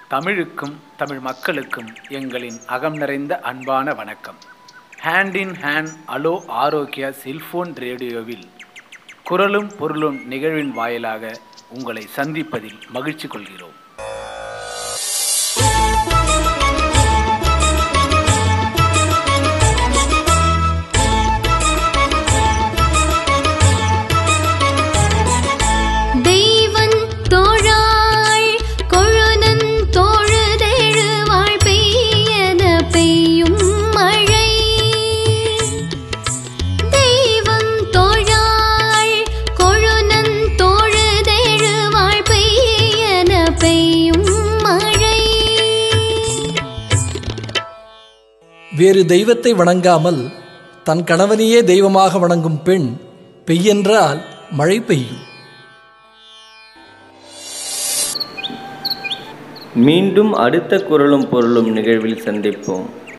தமிழுக்கும் தமிழ் மக்களுக்கும் எங்களின் அகம் நிறைந்த அன்பான வணக்கம் hand in hand hello Arokiya cellphone ரேடியோவில் குரலும் பொருளும் நிகழ்வின் வாயிலாக உங்களை சந்திப்பதில் மகிழ்ச்சி கொள்கிறோம் தெய்வன் தோழாள் கொழுநன் தோழுதேழு வாழ் பெய்யன பெய்யும் மழை தெய்வம் தோழாள் கொழுநன் தோழுதேழு வாழ் பெய்யன பெய்யும் மழை வேறு தெய்வத்தை வணங்காமல் தன் கணவனையே தெய்வமாக வணங்கும் பெண் பெய்யென்றால் மழை பெய்யும் மீண்டும் அடுத்த குரலும் பொருளும் நிகழ்வில் சந்திப்போம்